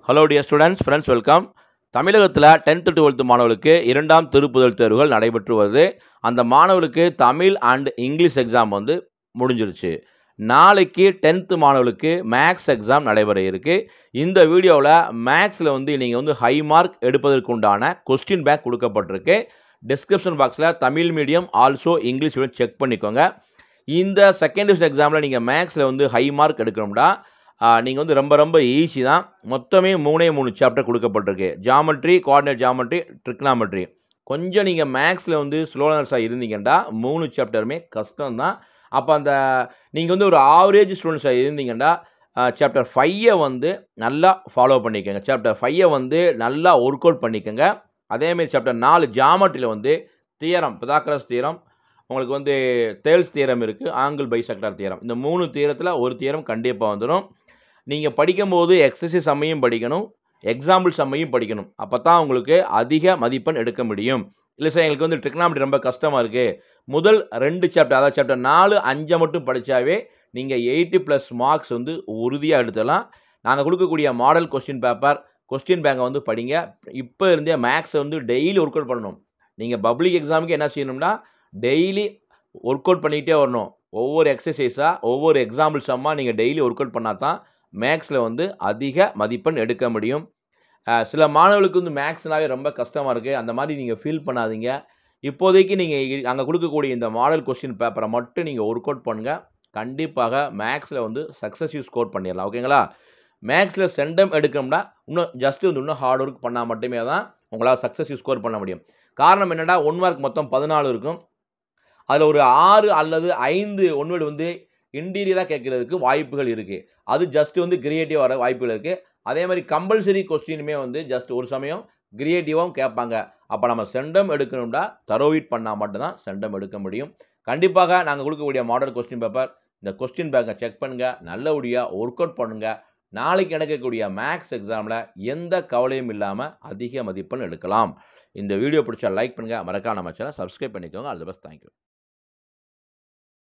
hello dear students friends welcome தமிழகத்தில் tenth twelfth மாணவர்களுக்கு இரண்டாம் திருப்புதல் தேர்வுகள் நடைபெற்று வருது அந்த மாணவர்களுக்கு தமிழ் அண்ட் இங்கிலீஷ் எக்ஸாம் வந்து முடிஞ்சிருச்சு நாளைக்கு டென்த்து மாணவர்களுக்கு மேக்ஸ் எக்ஸாம் நடைபெற இருக்கு இந்த வீடியோவில் மேக்ஸில் வந்து நீங்கள் வந்து ஹை மார்க் எடுப்பதற்கு உண்டான கொஸ்டின் பேங்க் கொடுக்கப்பட்டிருக்கு டிஸ்கிரிப்ஷன் பாக்ஸில் Tamil medium also English medium check பண்ணிக்கோங்க இந்த செகண்ட் டிவிஷன் எக்ஸாமில் நீங்கள் மேக்ஸில் வந்து ஹை மார்க் எடுக்கணும்னா நீங்கள் வந்து ரொம்ப ரொம்ப ஈஸி தான் மொத்தமே மூணே மூணு சாப்டர் கொடுக்கப்பட்டிருக்கு ஜாமெட்ரி கோஆர்டினேட் ஜாமெட்ரி ட்ரிக்னாமெட்ரி கொஞ்சம் நீங்கள் மேக்ஸில் வந்து ஸ்லோனர்ஸாக இருந்தீங்கன்னா மூணு சாப்டருமே கஷ்டம் தான் அப்போ அந்த நீங்கள் வந்து ஒரு ஆவரேஜ் ஸ்டூடெண்ட்ஸாக இருந்தீங்கன்னா சாப்டர் ஃபையை வந்து நல்லா ஃபாலோ பண்ணிக்கோங்க சாப்டர் ஃபையை வந்து நல்லா ஒர்க் அவுட் பண்ணிக்கோங்க அதேமாரி சாப்டர் நாலு ஜாமெட்ரியில் வந்து தியரம் பிதாக்கரஸ் தியரம் உங்களுக்கு வந்து தேல்ஸ் தியரம் இருக்குது ஆங்கிள் பைசெக்டார் தியரம் இந்த மூணு தியரத்தில் ஒரு தியரம் கண்டிப்பாக வந்துடும் நீங்கள் படிக்கும்போது எக்ஸசைஸ் சம்மையும் படிக்கணும் எக்ஸாம்பிள் சம்மையும் படிக்கணும் அப்போ தான் உங்களுக்கு அதிக மதிப்பெண் எடுக்க முடியும் இல்லை சார் எங்களுக்கு வந்து ட்ரிக்னாமெட்ரி ரொம்ப கஷ்டமாக இருக்குது முதல் ரெண்டு சாப்டர் அதாவது சாப்டர் நாலு அஞ்சை மட்டும் படித்தாவே நீங்கள் எயிட்டி ப்ளஸ் மார்க்ஸ் வந்து உறுதியாக எடுத்துடலாம் நாங்கள் கொடுக்கக்கூடிய மாடல் கொஸ்டின் பேப்பர் கொஸ்டின் பேங்கை வந்து படிங்க இப்போ இருந்தே மேக்ஸை வந்து டெய்லி ஒர்க் அவுட் பண்ணணும் நீங்கள் பப்ளிக் எக்ஸாமுக்கு என்ன செய்யணும்னா டெய்லி ஒர்க் அவுட் பண்ணிகிட்டே வரணும் ஒவ்வொரு எக்ஸசைஸாக ஒவ்வொரு எக்ஸாம்பிள் சம்மாக நீங்கள் டெய்லி ஒர்க் அவுட் பண்ணால் தான் மேக்ஸில் வந்து அதிக மதிப்பெண் எடுக்க முடியும் சில மாணவர்களுக்கு வந்து மேக்ஸ்னாவே ரொம்ப கஷ்டமாக இருக்குது அந்த மாதிரி நீங்கள் ஃபீல் பண்ணாதீங்க இப்போதைக்கு நீங்கள் அங்கே கொடுக்கக்கூடிய இந்த மாடல் கொஸ்டின் பேப்பரை மட்டும் நீங்கள் ஒர்க் அவுட் பண்ணுங்கள் கண்டிப்பாக மேக்ஸில் வந்து சக்ஸஸ்யூ ஸ்கோர் பண்ணிடலாம் ஓகேங்களா மேக்ஸில் சென்டம் எடுக்கணும்னா இன்னும் ஜஸ்ட் வந்து இன்னும் ஹார்ட் ஒர்க் பண்ணால் மட்டுமே தான் உங்களால் சக்ஸஸ்யூ ஸ்கோர் பண்ண முடியும் காரணம் என்னென்னா ஒன் மார்க் மொத்தம் பதினாலு இருக்கும் அதில் ஒரு ஆறு அல்லது ஐந்து ஒன்வேர்டு வந்து இன்டீரியராக கேட்குறதுக்கு வாய்ப்புகள் இருக்குது அது ஜஸ்ட் வந்து கிரியேட்டிவ் வர வாய்ப்புகள் இருக்குது அதே மாதிரி கம்பல்சரி கொஸ்டினுமே வந்து ஜஸ்ட் ஒரு சமயம் கிரியேட்டிவாகவும் கேட்பாங்க அப்போ நம்ம சென்டம் எடுக்கணும்னா தரோவிட் பண்ணால் மட்டும்தான் சென்டம் எடுக்க முடியும் கண்டிப்பாக நாங்கள் கொடுக்கக்கூடிய மாடல் கொஸ்டின் பேப்பர் இந்த கொஸ்டின் பேங்கை செக் பண்ணுங்கள் நல்லபடியாக ஒர்க் அவுட் பண்ணுங்கள் நாளைக்கு நடக்கக்கூடிய மேக்ஸ் எக்ஸாமில் எந்த கவலையும் இல்லாமல் அதிக மதிப்பெண் எடுக்கலாம் இந்த வீடியோ பிடிச்சா லைக் பண்ணுங்கள் மறக்காம நம்ம சேனல் சப்ஸ்கிரைப் பண்ணிக்கோங்க ஆல் தி பெஸ்ட் தேங்க்யூ